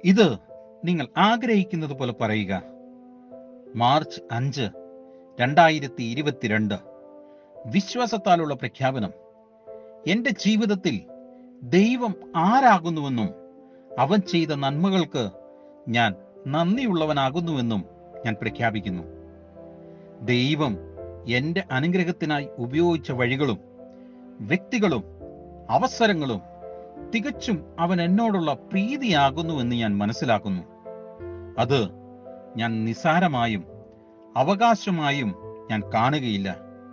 ഇത് നിങ്ങൾ ആഗ്രഹിക്കുന്നത് പോലെ പറയുക മാർച്ച് അഞ്ച് രണ്ടായിരത്തി ഇരുപത്തിരണ്ട് വിശ്വാസത്താലുള്ള പ്രഖ്യാപനം എന്റെ ജീവിതത്തിൽ ദൈവം ആരാകുന്നുവെന്നും അവൻ ചെയ്ത നന്മകൾക്ക് ഞാൻ നന്ദിയുള്ളവനാകുന്നുവെന്നും ഞാൻ പ്രഖ്യാപിക്കുന്നു ദൈവം എന്റെ അനുഗ്രഹത്തിനായി ഉപയോഗിച്ച വഴികളും വ്യക്തികളും അവസരങ്ങളും തികച്ചും അവൻ എന്നോടുള്ള പ്രീതിയാകുന്നുവെന്ന് ഞാൻ മനസ്സിലാക്കുന്നു അത് ഞാൻ നിസാരമായും അവകാശമായും ഞാൻ കാണുകയില്ല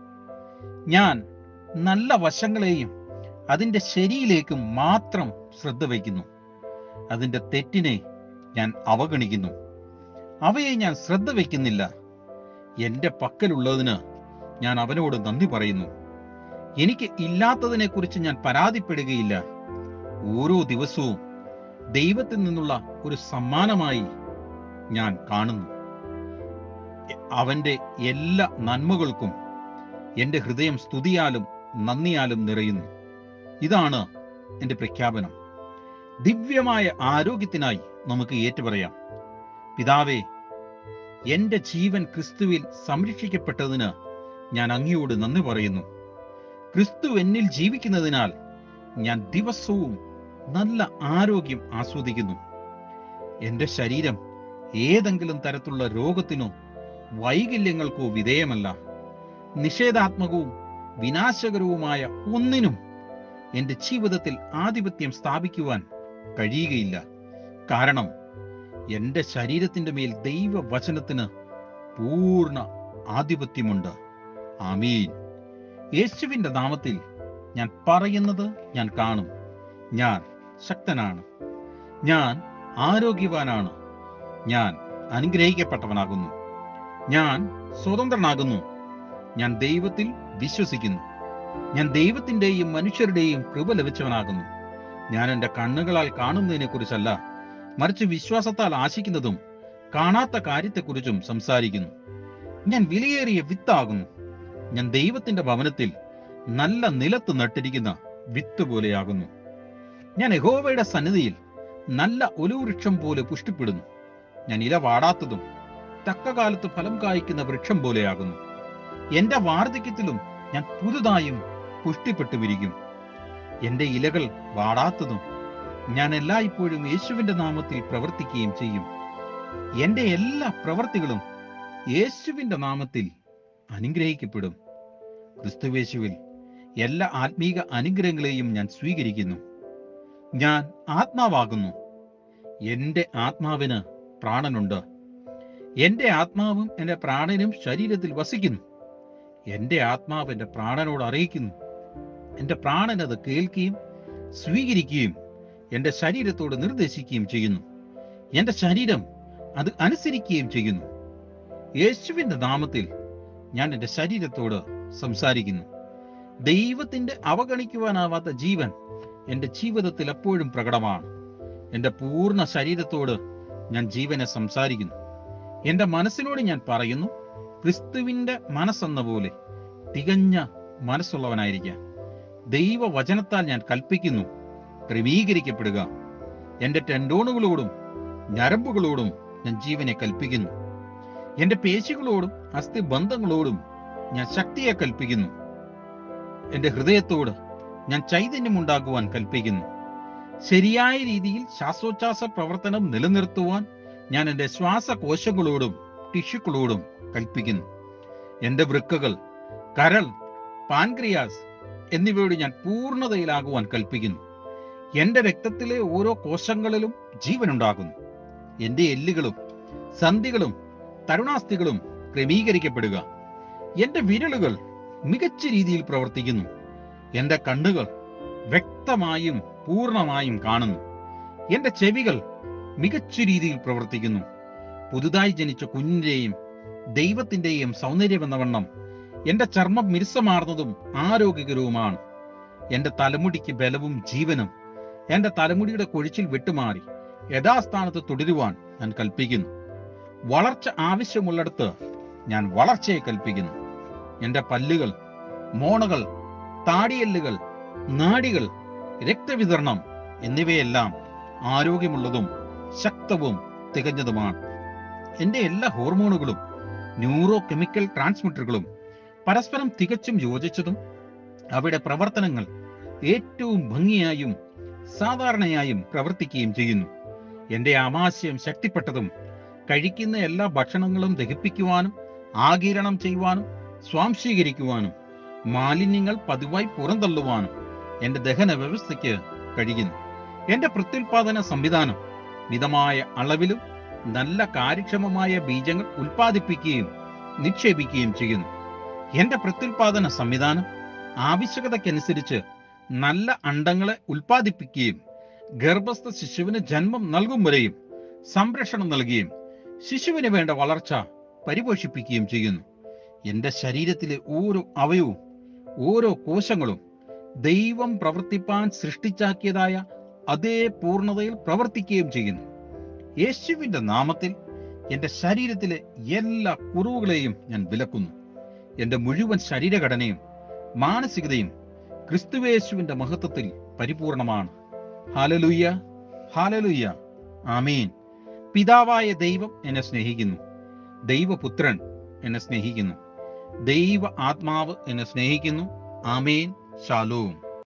ഞാൻ നല്ല വശങ്ങളെയും അതിന്റെ ശരിയിലേക്കും മാത്രം ശ്രദ്ധ വയ്ക്കുന്നു അതിന്റെ തെറ്റിനെ ഞാൻ അവഗണിക്കുന്നു അവയെ ഞാൻ ശ്രദ്ധ വയ്ക്കുന്നില്ല എന്റെ പക്കലുള്ളതിന് ഞാൻ അവനോട് നന്ദി പറയുന്നു എനിക്ക് ഇല്ലാത്തതിനെ കുറിച്ച് ഞാൻ പരാതിപ്പെടുകയില്ല ഓരോ ദിവസവും ദൈവത്തിൽ നിന്നുള്ള ഒരു സമ്മാനമായി ഞാൻ കാണുന്നു അവന്റെ എല്ലാ നന്മകൾക്കും എന്റെ ഹൃദയം സ്തുതിയാലും നന്ദിയാലും നിറയുന്നു ഇതാണ് എന്റെ പ്രഖ്യാപനം ദിവ്യമായ ആരോഗ്യത്തിനായി നമുക്ക് ഏറ്റുപറയാം പിതാവേ എന്റെ ജീവൻ ക്രിസ്തുവിൽ സംരക്ഷിക്കപ്പെട്ടതിന് ഞാൻ അങ്ങയോട് നന്ദി പറയുന്നു ക്രിസ്തു എന്നിൽ ജീവിക്കുന്നതിനാൽ ഞാൻ ദിവസവും നല്ല ആരോഗ്യം ആസ്വദിക്കുന്നു എന്റെ ശരീരം ഏതെങ്കിലും തരത്തിലുള്ള രോഗത്തിനോ വൈകല്യങ്ങൾക്കോ വിധേയമല്ല നിഷേധാത്മകവും വിനാശകരവുമായ ഒന്നിനും എന്റെ ജീവിതത്തിൽ ആധിപത്യം സ്ഥാപിക്കുവാൻ കഴിയുകയില്ല കാരണം എന്റെ ശരീരത്തിന്റെ മേൽ ദൈവവചനത്തിന് പൂർണ്ണ ആധിപത്യമുണ്ട് ആമീൻ യേശുവിന്റെ നാമത്തിൽ ഞാൻ പറയുന്നത് ഞാൻ കാണും ഞാൻ ശക്തനാണ് ഞാൻ ആരോഗ്യവാനാണ് ഞാൻ അനുഗ്രഹിക്കപ്പെട്ടവനാകുന്നു ഞാൻ സ്വതന്ത്രനാകുന്നു ഞാൻ ദൈവത്തിൽ വിശ്വസിക്കുന്നു ഞാൻ ദൈവത്തിന്റെയും മനുഷ്യരുടെയും കൃപ ലഭിച്ചവനാകുന്നു ഞാൻ എൻ്റെ കണ്ണുകളാൽ കാണുന്നതിനെ കുറിച്ചല്ല മറിച്ച് വിശ്വാസത്താൽ ആശിക്കുന്നതും കാണാത്ത കാര്യത്തെക്കുറിച്ചും സംസാരിക്കുന്നു ഞാൻ വിലയേറിയ വിത്താകുന്നു ഞാൻ ദൈവത്തിന്റെ ഭവനത്തിൽ നല്ല നിലത്ത് നട്ടിരിക്കുന്ന വിത്ത് പോലെയാകുന്നു ഞാൻ യഹോവയുടെ സന്നിധിയിൽ നല്ല ഒലുവൃക്ഷം പോലെ പുഷ്ടിപ്പെടുന്നു ഞാൻ ഇല വാടാത്തതും തക്ക കാലത്ത് ഫലം കായ്ക്കുന്ന വൃക്ഷം പോലെയാകുന്നു എന്റെ വാർദ്ധക്യത്തിലും ഞാൻ പുതുതായും പുഷ്ടിപ്പെട്ടു വിരിക്കും എന്റെ ഇലകൾ വാടാത്തതും ഞാൻ എല്ലായ്പ്പോഴും യേശുവിന്റെ നാമത്തിൽ പ്രവർത്തിക്കുകയും ചെയ്യും എന്റെ എല്ലാ പ്രവർത്തികളും യേശുവിന്റെ നാമത്തിൽ അനുഗ്രഹിക്കപ്പെടും ക്രിസ്തുവേശുവിൽ എല്ലാ ആത്മീക അനുഗ്രഹങ്ങളെയും ഞാൻ സ്വീകരിക്കുന്നു ഞാൻ ആത്മാവാകുന്നു എന്റെ ആത്മാവിന് പ്രാണനുണ്ട് എന്റെ ആത്മാവും എന്റെ പ്രാണനും ശരീരത്തിൽ വസിക്കുന്നു എന്റെ ആത്മാവ് എന്റെ പ്രാണനോട് അറിയിക്കുന്നു എന്റെ പ്രാണൻ അത് കേൾക്കുകയും സ്വീകരിക്കുകയും എന്റെ ശരീരത്തോട് നിർദ്ദേശിക്കുകയും ചെയ്യുന്നു എന്റെ ശരീരം അത് അനുസരിക്കുകയും ചെയ്യുന്നു യേശുവിന്റെ നാമത്തിൽ ഞാൻ എന്റെ ശരീരത്തോട് സംസാരിക്കുന്നു ദൈവത്തിന്റെ അവഗണിക്കുവാനാവാത്ത ജീവൻ എന്റെ ജീവിതത്തിൽ എപ്പോഴും പ്രകടമാണ് എന്റെ പൂർണ്ണ ശരീരത്തോട് ഞാൻ ജീവനെ സംസാരിക്കുന്നു എന്റെ മനസ്സിനോട് ഞാൻ പറയുന്നു ക്രിസ്തുവിന്റെ മനസ്സെന്ന പോലെ തികഞ്ഞ മനസ്സുള്ളവനായിരിക്കാൻ ദൈവവചനത്താൽ ഞാൻ കൽപ്പിക്കുന്നു ക്രമീകരിക്കപ്പെടുക എന്റെ ടെൻഡോണുകളോടും ഞരമ്പുകളോടും ഞാൻ ജീവനെ കൽപ്പിക്കുന്നു എന്റെ പേശികളോടും അസ്ഥിബന്ധങ്ങളോടും ഞാൻ ശക്തിയെ കൽപ്പിക്കുന്നു എന്റെ ഹൃദയത്തോട് ഞാൻ ചൈതന്യമുണ്ടാക്കുവാൻ കൽപ്പിക്കുന്നു ശരിയായ രീതിയിൽ ശ്വാസോച്ഛ്വാസ പ്രവർത്തനം നിലനിർത്തുവാൻ ഞാൻ എൻ്റെ ശ്വാസകോശങ്ങളോടും ടിഷ്യൂക്കളോടും കൽപ്പിക്കുന്നു എൻ്റെ വൃക്കകൾ കരൾ പാൻക്രിയാസ് എന്നിവയോട് ഞാൻ പൂർണ്ണതയിലാകുവാൻ കൽപ്പിക്കുന്നു എൻ്റെ രക്തത്തിലെ ഓരോ കോശങ്ങളിലും ജീവനുണ്ടാകുന്നു എൻ്റെ എല്ലുകളും സന്ധികളും തരുണാസ്ഥികളും ക്രമീകരിക്കപ്പെടുക എൻ്റെ വിരലുകൾ മികച്ച രീതിയിൽ പ്രവർത്തിക്കുന്നു എൻ്റെ കണ്ണുകൾ വ്യക്തമായും പൂർണ്ണമായും കാണുന്നു എൻ്റെ ചെവികൾ മികച്ച രീതിയിൽ പ്രവർത്തിക്കുന്നു പുതുതായി ജനിച്ച കുഞ്ഞിന്റെയും ദൈവത്തിന്റെയും സൗന്ദര്യമെന്ന വണ്ണം എന്റെ ചർമ്മം മിനുസമാർന്നതും ആരോഗ്യകരവുമാണ് എന്റെ തലമുടിക്ക് ബലവും ജീവനും എന്റെ തലമുടിയുടെ കൊഴിച്ചിൽ വിട്ടുമാറി യഥാസ്ഥാനത്ത് തുടരുവാൻ ഞാൻ കൽപ്പിക്കുന്നു വളർച്ച ആവശ്യമുള്ളിടത്ത് ഞാൻ വളർച്ചയെ കൽപ്പിക്കുന്നു എന്റെ പല്ലുകൾ മോണകൾ താടിയെല്ലുകൾ നാടികൾ രക്തവിതരണം എന്നിവയെല്ലാം ആരോഗ്യമുള്ളതും ശക്തവും തികഞ്ഞതുമാണ് എൻ്റെ എല്ലാ ഹോർമോണുകളും ന്യൂറോ കെമിക്കൽ ട്രാൻസ്മിറ്ററുകളും പരസ്പരം തികച്ചും യോജിച്ചതും അവയുടെ പ്രവർത്തനങ്ങൾ ഏറ്റവും ഭംഗിയായും സാധാരണയായും പ്രവർത്തിക്കുകയും ചെയ്യുന്നു എൻ്റെ ആമാശയം ശക്തിപ്പെട്ടതും കഴിക്കുന്ന എല്ലാ ഭക്ഷണങ്ങളും ദഹിപ്പിക്കുവാനും ആകിരണം ചെയ്യുവാനും സ്വാംശീകരിക്കുവാനും മാലിന്യങ്ങൾ പതിവായി പുറന്തള്ളുവാനും എൻ്റെ ദഹന വ്യവസ്ഥയ്ക്ക് കഴിയുന്നു എൻ്റെ പ്രത്യുൽപാദന സംവിധാനം മിതമായ അളവിലും നല്ല കാര്യക്ഷമമായ ബീജങ്ങൾ ഉൽപ്പാദിപ്പിക്കുകയും നിക്ഷേപിക്കുകയും ചെയ്യുന്നു എൻ്റെ പ്രത്യുൽപാദന സംവിധാനം ആവശ്യകതയ്ക്കനുസരിച്ച് നല്ല അണ്ടങ്ങളെ ഉൽപ്പാദിപ്പിക്കുകയും ഗർഭസ്ഥ ശിശുവിന് ജന്മം നൽകും വരെയും സംരക്ഷണം നൽകുകയും ശിശുവിന് വേണ്ട വളർച്ച പരിപോഷിപ്പിക്കുകയും ചെയ്യുന്നു എൻ്റെ ശരീരത്തിലെ ഓരോ അവയവും ഓരോ കോശങ്ങളും ദൈവം പ്രവർത്തിപ്പാൻ സൃഷ്ടിച്ചാക്കിയതായ അതേ പൂർണ്ണതയിൽ പ്രവർത്തിക്കുകയും ചെയ്യുന്നു യേശുവിന്റെ നാമത്തിൽ എൻ്റെ ശരീരത്തിലെ എല്ലാ കുറവുകളെയും ഞാൻ വിലക്കുന്നു എൻ്റെ മുഴുവൻ ശരീരഘടനയും മാനസികതയും ക്രിസ്തുവേശുവിന്റെ മഹത്വത്തിൽ പരിപൂർണമാണ് ഹാലലുയ്യ ഹാലലുയ്യ ആമീൻ പിതാവായ ദൈവം എന്നെ സ്നേഹിക്കുന്നു ദൈവപുത്രൻ എന്നെ സ്നേഹിക്കുന്നു ദൈവ ആത്മാവ് എന്നെ സ്നേഹിക്കുന്നു ആമേൻ ശാലോം